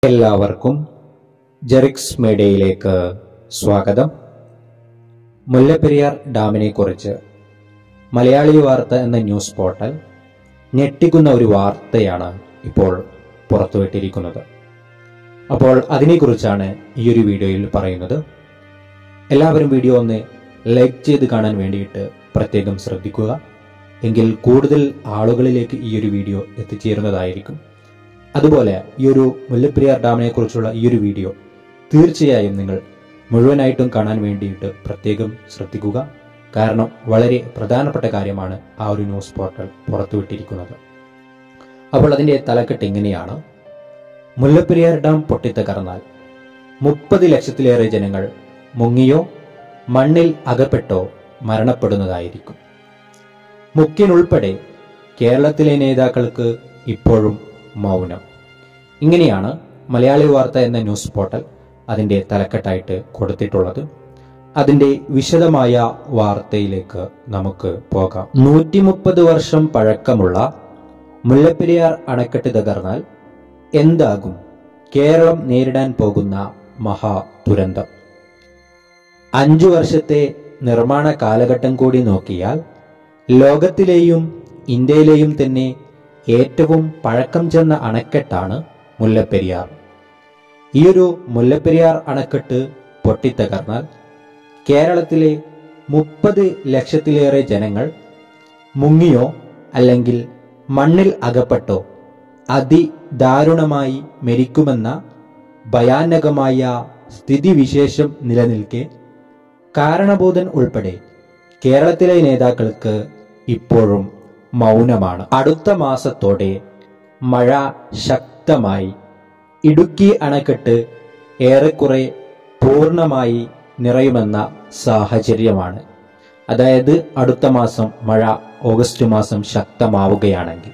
എല്ലാവർക്കും ജെറിക്സ് മീഡിയയിലേക്ക് സ്വാഗതം മുല്ലപ്പെരിയാർ ഡാമിനെ കുറിച്ച് മലയാളി വാർത്ത എന്ന ന്യൂസ് പോർട്ടൽ ഞെട്ടിക്കുന്ന ഒരു വാർത്തയാണ് ഇപ്പോൾ പുറത്തുവിട്ടിരിക്കുന്നത് അപ്പോൾ അതിനെക്കുറിച്ചാണ് ഈ ഒരു വീഡിയോയിൽ പറയുന്നത് എല്ലാവരും വീഡിയോ ഒന്ന് ലൈക്ക് ചെയ്ത് കാണാൻ വേണ്ടിയിട്ട് പ്രത്യേകം ശ്രദ്ധിക്കുക എങ്കിൽ കൂടുതൽ ആളുകളിലേക്ക് ഈ ഒരു വീഡിയോ എത്തിച്ചേരുന്നതായിരിക്കും അതുപോലെ ഈ ഒരു മുല്ലപ്പെരിയാർ ഡാമിനെ കുറിച്ചുള്ള ഈ ഒരു വീഡിയോ തീർച്ചയായും നിങ്ങൾ മുഴുവനായിട്ടും കാണാൻ വേണ്ടിയിട്ട് പ്രത്യേകം ശ്രദ്ധിക്കുക കാരണം വളരെ പ്രധാനപ്പെട്ട കാര്യമാണ് ആ ഒരു ന്യൂസ് പോർട്ടൽ പുറത്തുവിട്ടിരിക്കുന്നത് അപ്പോൾ അതിന്റെ തലക്കെട്ട് ഇങ്ങനെയാണ് മുല്ലപ്പെരിയാർ ഡാം പൊട്ടിത്തകർന്നാൽ മുപ്പത് ലക്ഷത്തിലേറെ ജനങ്ങൾ മുങ്ങിയോ മണ്ണിൽ അകപ്പെട്ടോ മരണപ്പെടുന്നതായിരിക്കും മുഖ്യനുൾപ്പെടെ കേരളത്തിലെ നേതാക്കൾക്ക് ഇപ്പോഴും മൗനം ഇങ്ങനെയാണ് മലയാളി വാർത്ത എന്ന ന്യൂസ് പോർട്ടൽ അതിന്റെ തലക്കെട്ടായിട്ട് കൊടുത്തിട്ടുള്ളത് അതിന്റെ വിശദമായ വാർത്തയിലേക്ക് നമുക്ക് പോകാം നൂറ്റി മുപ്പത് വർഷം പഴക്കമുള്ള മുല്ലപ്പെരിയാർ അണക്കെട്ട് തകർന്നാൽ എന്താകും കേരളം നേരിടാൻ പോകുന്ന മഹാ ദുരന്തം അഞ്ചു വർഷത്തെ നിർമ്മാണ കാലഘട്ടം കൂടി നോക്കിയാൽ ലോകത്തിലെയും ഇന്ത്യയിലെയും തന്നെ ഏറ്റവും പഴക്കം ചെന്ന അണക്കെട്ടാണ് മുല്ലപ്പെരിയാർ ഈയൊരു മുല്ലപ്പെരിയാർ അണക്കെട്ട് പൊട്ടിത്തകർന്നാൽ കേരളത്തിലെ മുപ്പത് ലക്ഷത്തിലേറെ ജനങ്ങൾ മുങ്ങിയോ അല്ലെങ്കിൽ മണ്ണിൽ അകപ്പെട്ടോ അതിദാരുണമായി മരിക്കുമെന്ന ഭയാനകമായ സ്ഥിതിവിശേഷം നിലനിൽക്കെ കാരണബോധൻ ഉൾപ്പെടെ കേരളത്തിലെ നേതാക്കൾക്ക് ഇപ്പോഴും മൗനമാണ് അടുത്ത മാസത്തോടെ മഴ ശക്തമായി ഇടുക്കി അണക്കെട്ട് ഏറെക്കുറെ പൂർണ്ണമായി നിറയുമെന്ന സാഹചര്യമാണ് അതായത് അടുത്ത മാസം മഴ ഓഗസ്റ്റ് മാസം ശക്തമാവുകയാണെങ്കിൽ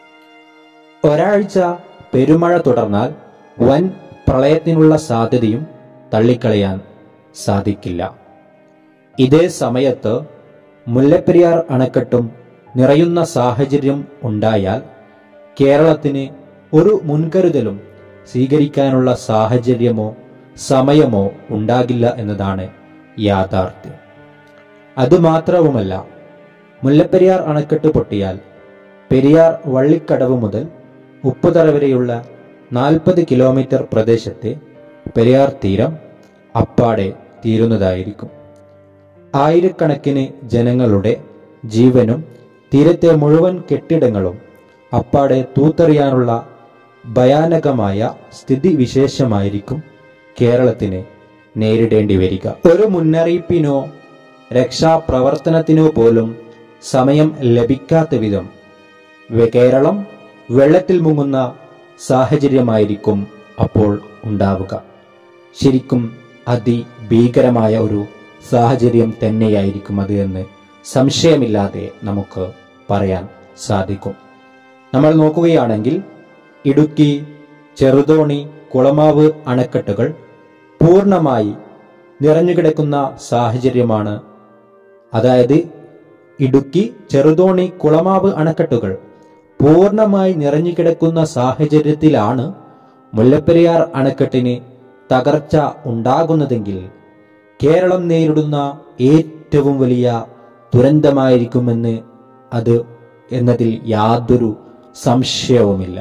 ഒരാഴ്ച പെരുമഴ തുടർന്നാൽ വൻ പ്രളയത്തിനുള്ള സാധ്യതയും തള്ളിക്കളയാൻ സാധിക്കില്ല ഇതേ സമയത്ത് മുല്ലപ്പെരിയാർ അണക്കെട്ടും നിറയുന്ന സാഹചര്യം ഉണ്ടായാൽ കേരളത്തിന് ഒരു മുൻകരുതലും സ്വീകരിക്കാനുള്ള സാഹചര്യമോ സമയമോ ഉണ്ടാകില്ല എന്നതാണ് യാഥാർത്ഥ്യം അതുമാത്രവുമല്ല മുല്ലപ്പെരിയാർ അണക്കെട്ട് പൊട്ടിയാൽ പെരിയാർ വള്ളിക്കടവ് മുതൽ ഉപ്പുതറ വരെയുള്ള നാൽപ്പത് കിലോമീറ്റർ പ്രദേശത്തെ പെരിയാർ തീരം അപ്പാടെ തീരുന്നതായിരിക്കും ആയിരക്കണക്കിന് ജനങ്ങളുടെ ജീവനും തീരത്തെ മുഴുവൻ കെട്ടിടങ്ങളും അപ്പാടെ തൂത്തെറിയാനുള്ള ഭയാനകമായ സ്ഥിതിവിശേഷമായിരിക്കും കേരളത്തിന് നേരിടേണ്ടി വരിക ഒരു മുന്നറിയിപ്പിനോ രക്ഷാപ്രവർത്തനത്തിനോ പോലും സമയം ലഭിക്കാത്ത വിധം വെ- കേരളം വെള്ളത്തിൽ മുങ്ങുന്ന സാഹചര്യമായിരിക്കും അപ്പോൾ ഉണ്ടാവുക ശരിക്കും അതിഭീകരമായ ഒരു സാഹചര്യം തന്നെയായിരിക്കും അത് എന്ന് സംശയമില്ലാതെ നമുക്ക് പറയാൻ സാധിക്കും നമ്മൾ നോക്കുകയാണെങ്കിൽ ഇടുക്കി ചെറുതോണി കുളമാവ് അണക്കെട്ടുകൾ പൂർണ്ണമായി നിറഞ്ഞുകിടക്കുന്ന സാഹചര്യമാണ് അതായത് ഇടുക്കി ചെറുതോണി കുളമാവ് അണക്കെട്ടുകൾ പൂർണ്ണമായി നിറഞ്ഞുകിടക്കുന്ന സാഹചര്യത്തിലാണ് മുല്ലപ്പെരിയാർ അണക്കെട്ടിന് തകർച്ച ഉണ്ടാകുന്നതെങ്കിൽ കേരളം നേരിടുന്ന ഏറ്റവും വലിയ ദുരന്തമായിരിക്കുമെന്ന് അത് എന്നതിൽ യാതൊരു സംശയവുമില്ല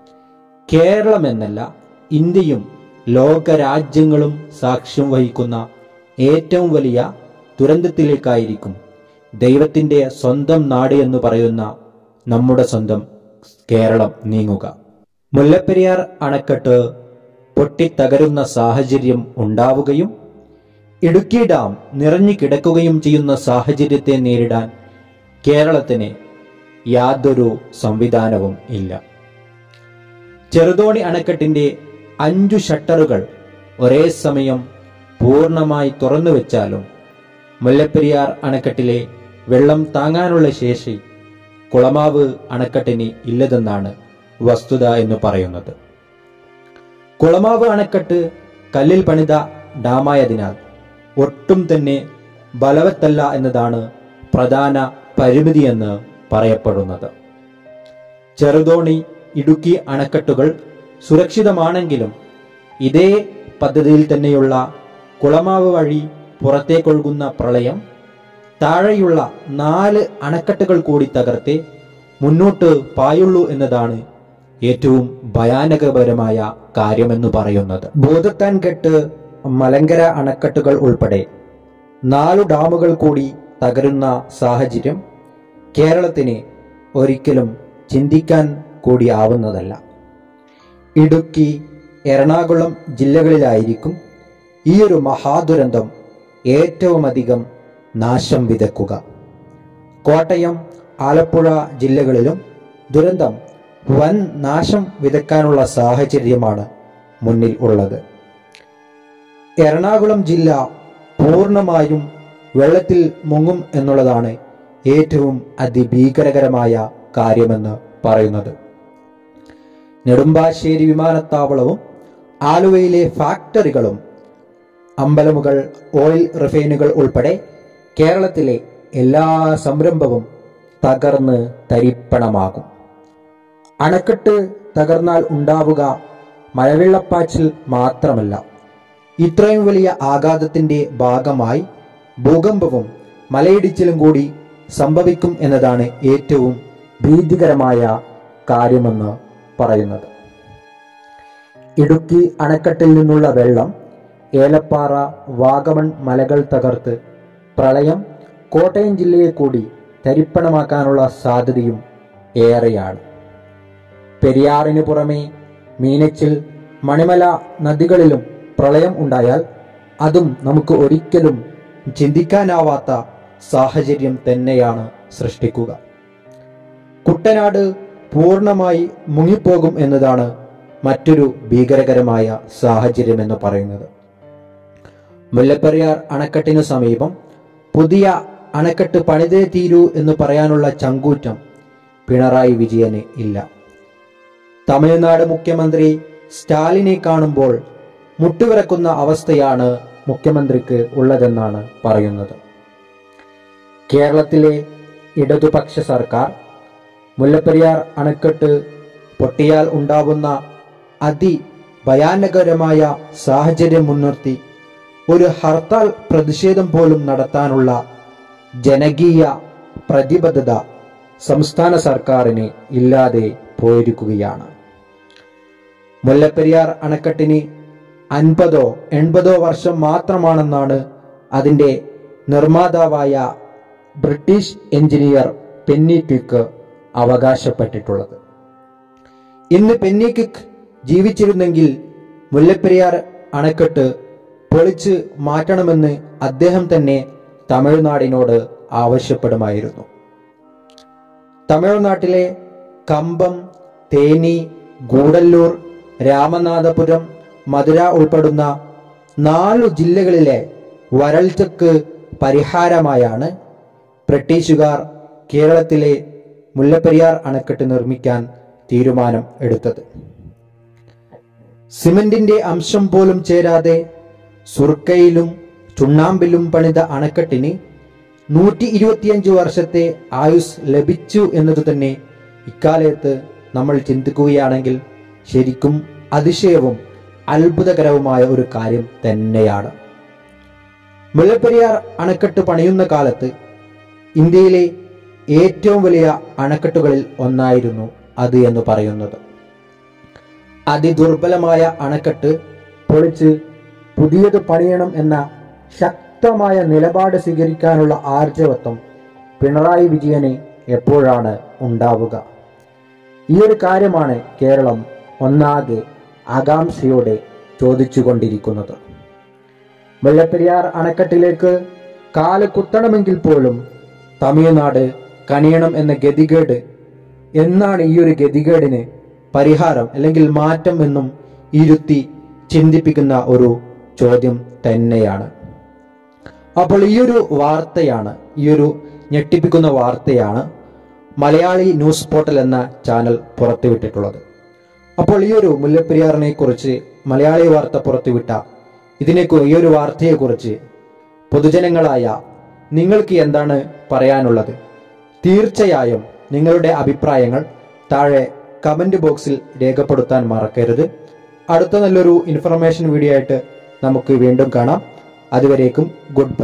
കേരളം എന്നല്ല ഇന്ത്യയും ലോകരാജ്യങ്ങളും സാക്ഷ്യം വഹിക്കുന്ന ഏറ്റവും വലിയ ദുരന്തത്തിലേക്കായിരിക്കും ദൈവത്തിന്റെ സ്വന്തം നാട് എന്ന് പറയുന്ന നമ്മുടെ സ്വന്തം കേരളം നീങ്ങുക മുല്ലപ്പെരിയാർ അണക്കെട്ട് പൊട്ടിത്തകരുന്ന സാഹചര്യം ഉണ്ടാവുകയും ഇടുക്കി ഡാം നിറഞ്ഞു കിടക്കുകയും ചെയ്യുന്ന സാഹചര്യത്തെ നേരിടാൻ കേരളത്തിന് യാതൊരു സംവിധാനവും ഇല്ല ചെറുതോണി അണക്കെട്ടിന്റെ അഞ്ചു ഷട്ടറുകൾ ഒരേ സമയം പൂർണ്ണമായി തുറന്നു വെച്ചാലും മുല്ലപ്പെരിയാർ അണക്കെട്ടിലെ വെള്ളം താങ്ങാനുള്ള ശേഷി കുളമാവ് അണക്കെട്ടിന് ഇല്ലതെന്നാണ് വസ്തുത എന്ന് പറയുന്നത് കുളമാവ് അണക്കെട്ട് കല്ലിൽ പണിത ഡാമായതിനാൽ ഒട്ടും തന്നെ ബലവത്തല്ല എന്നതാണ് പ്രധാന പരിമിതിയെന്ന് പറയപ്പെടുന്നത് ചെറുതോണി ഇടുക്കി അണക്കെട്ടുകൾ സുരക്ഷിതമാണെങ്കിലും ഇതേ പദ്ധതിയിൽ തന്നെയുള്ള കുളമാവ് വഴി പുറത്തേക്കൊഴുകുന്ന പ്രളയം താഴെയുള്ള നാല് അണക്കെട്ടുകൾ കൂടി തകർത്തേ മുന്നോട്ട് പായുള്ളൂ എന്നതാണ് ഏറ്റവും ഭയാനകപരമായ കാര്യമെന്ന് പറയുന്നത് ഭൂതത്താൻ കെട്ട് മലങ്കര അണക്കെട്ടുകൾ ഉൾപ്പെടെ നാലു ഡാമുകൾ കൂടി തകരുന്ന സാഹചര്യം കേരളത്തിന് ഒരിക്കലും ചിന്തിക്കാൻ കൂടിയാവുന്നതല്ല ഇടുക്കി എറണാകുളം ജില്ലകളിലായിരിക്കും ഈ ഒരു മഹാദുരന്തം ഏറ്റവുമധികം നാശം വിതക്കുക കോട്ടയം ആലപ്പുഴ ജില്ലകളിലും ദുരന്തം വൻ നാശം വിതക്കാനുള്ള സാഹചര്യമാണ് മുന്നിൽ ഉള്ളത് എറണാകുളം ജില്ല പൂർണ്ണമായും വെള്ളത്തിൽ മുങ്ങും എന്നുള്ളതാണ് ഏറ്റവും അതിഭീകരകരമായ കാര്യമെന്ന് പറയുന്നത് നെടുമ്പാശ്ശേരി വിമാനത്താവളവും ആലുവയിലെ ഫാക്ടറികളും അമ്പലമുകൾ ഓയിൽ റിഫൈനുകൾ ഉൾപ്പെടെ കേരളത്തിലെ എല്ലാ സംരംഭവും തകർന്ന് തരിപ്പണമാകും അണക്കെട്ട് തകർന്നാൽ ഉണ്ടാവുക മഴവെള്ളപ്പാച്ചിൽ മാത്രമല്ല ഇത്രയും വലിയ ആഘാതത്തിന്റെ ഭാഗമായി ഭൂകമ്പവും മലയിടിച്ചിലും കൂടി സംഭവിക്കും എന്നതാണ് ഏറ്റവും ഭീതികരമായ കാര്യമെന്ന് പറയുന്നത് ഇടുക്കി അണക്കെട്ടിൽ നിന്നുള്ള വെള്ളം ഏലപ്പാറ വാഗമൺ മലകൾ തകർത്ത് പ്രളയം കോട്ടയം ജില്ലയെ കൂടി തരിപ്പണമാക്കാനുള്ള സാധ്യതയും ഏറെയാണ് പെരിയാറിന് പുറമെ മീനച്ചിൽ മണിമല നദികളിലും പ്രളയം ഉണ്ടായാൽ അതും നമുക്ക് ഒരിക്കലും ചിന്തിക്കാനാവാത്ത സാഹചര്യം തന്നെയാണ് സൃഷ്ടിക്കുക കുട്ടനാട് പൂർണ്ണമായി മുങ്ങിപ്പോകും എന്നതാണ് മറ്റൊരു ഭീകരകരമായ സാഹചര്യം എന്ന് പറയുന്നത് മുല്ലപ്പെരിയാർ അണക്കെട്ടിനു സമീപം പുതിയ അണക്കെട്ട് പണിതേ തീരൂ എന്ന് പറയാനുള്ള ചങ്കൂറ്റം പിണറായി വിജയന് ഇല്ല തമിഴ്നാട് മുഖ്യമന്ത്രി സ്റ്റാലിനെ കാണുമ്പോൾ മുട്ടുവിറക്കുന്ന അവസ്ഥയാണ് മുഖ്യമന്ത്രിക്ക് ഉള്ളതെന്നാണ് പറയുന്നത് കേരളത്തിലെ ഇടതുപക്ഷ സർക്കാർ മുല്ലപ്പെരിയാർ അണക്കെട്ട് പൊട്ടിയാൽ ഉണ്ടാവുന്ന അതിഭയാനകരമായ സാഹചര്യം മുൻനിർത്തി ഒരു ഹർത്താൽ പ്രതിഷേധം പോലും നടത്താനുള്ള ജനകീയ പ്രതിബദ്ധത സംസ്ഥാന സർക്കാരിന് ഇല്ലാതെ പോയിരിക്കുകയാണ് മുല്ലപ്പെരിയാർ അണക്കെട്ടിന് അൻപതോ എൺപതോ വർഷം മാത്രമാണെന്നാണ് അതിന്റെ നിർമ്മാതാവായ ബ്രിട്ടീഷ് എഞ്ചിനീയർ പെന്നി ക്വിക്ക് അവകാശപ്പെട്ടിട്ടുള്ളത് ഇന്ന് പെന്നി ക്വിക്ക് ജീവിച്ചിരുന്നെങ്കിൽ മുല്ലപ്പെരിയാർ അണക്കെട്ട് പൊളിച്ച് മാറ്റണമെന്ന് അദ്ദേഹം തന്നെ തമിഴ്നാടിനോട് ആവശ്യപ്പെടുമായിരുന്നു തമിഴ്നാട്ടിലെ കമ്പം തേനി ഗൂഡല്ലൂർ രാമനാഥപുരം മധുര ഉൾപ്പെടുന്ന നാലു ജില്ലകളിലെ വരൾച്ചക്ക് പരിഹാരമായാണ് ബ്രിട്ടീഷുകാർ കേരളത്തിലെ മുല്ലപ്പെരിയാർ അണക്കെട്ട് നിർമ്മിക്കാൻ തീരുമാനം എടുത്തത് സിമന്റിന്റെ അംശം പോലും ചേരാതെ സുർക്കയിലും ചുണ്ണാമ്പിലും പണിത അണക്കെട്ടിന് നൂറ്റി ഇരുപത്തിയഞ്ച് വർഷത്തെ ആയുസ് ലഭിച്ചു എന്നത് തന്നെ ഇക്കാലത്ത് നമ്മൾ ചിന്തിക്കുകയാണെങ്കിൽ ശരിക്കും അതിശയവും അത്ഭുതകരവുമായ ഒരു കാര്യം തന്നെയാണ് മുല്ലപ്പെരിയാർ അണക്കെട്ട് പണിയുന്ന കാലത്ത് ഇന്ത്യയിലെ ഏറ്റവും വലിയ അണക്കെട്ടുകളിൽ ഒന്നായിരുന്നു അത് എന്ന് പറയുന്നത് അതിദുർബലമായ അണക്കെട്ട് പൊളിച്ച് പുതിയത് പണിയണം എന്ന ശക്തമായ നിലപാട് സ്വീകരിക്കാനുള്ള ആർജവത്വം പിണറായി വിജയന് എപ്പോഴാണ് ഉണ്ടാവുക ഈ ഒരു കാര്യമാണ് കേരളം ഒന്നാകെ ആകാംക്ഷയോടെ ചോദിച്ചുകൊണ്ടിരിക്കുന്നത് മുല്ലപ്പെരിയാർ അണക്കെട്ടിലേക്ക് കാല് കുത്തണമെങ്കിൽ പോലും തമിഴ്നാട് കണിയണം എന്ന ഗതികേട് എന്നാണ് ഈ ഒരു ഗതികേടിന് പരിഹാരം അല്ലെങ്കിൽ മാറ്റം എന്നും ഇരുത്തി ചിന്തിപ്പിക്കുന്ന ഒരു ചോദ്യം തന്നെയാണ് അപ്പോൾ ഈ ഒരു വാർത്തയാണ് ഈ ഒരു ഞെട്ടിപ്പിക്കുന്ന വാർത്തയാണ് മലയാളി ന്യൂസ് പോർട്ടൽ എന്ന ചാനൽ പുറത്തുവിട്ടിട്ടുള്ളത് അപ്പോൾ ഈ ഒരു മുല്ലപ്പെരിയാറിനെ കുറിച്ച് മലയാളി വാർത്ത പുറത്തുവിട്ട ഇതിനെ കു- ഈ ഒരു വാർത്തയെക്കുറിച്ച് പൊതുജനങ്ങളായ നിങ്ങൾക്ക് എന്താണ് പറയാനുള്ളത് തീർച്ചയായും നിങ്ങളുടെ അഭിപ്രായങ്ങൾ താഴെ കമന്റ് ബോക്സിൽ രേഖപ്പെടുത്താൻ മറക്കരുത് അടുത്ത നല്ലൊരു ഇൻഫർമേഷൻ വീഡിയോ ആയിട്ട് നമുക്ക് വീണ്ടും കാണാം അതുവരേക്കും ഗുഡ് ബൈ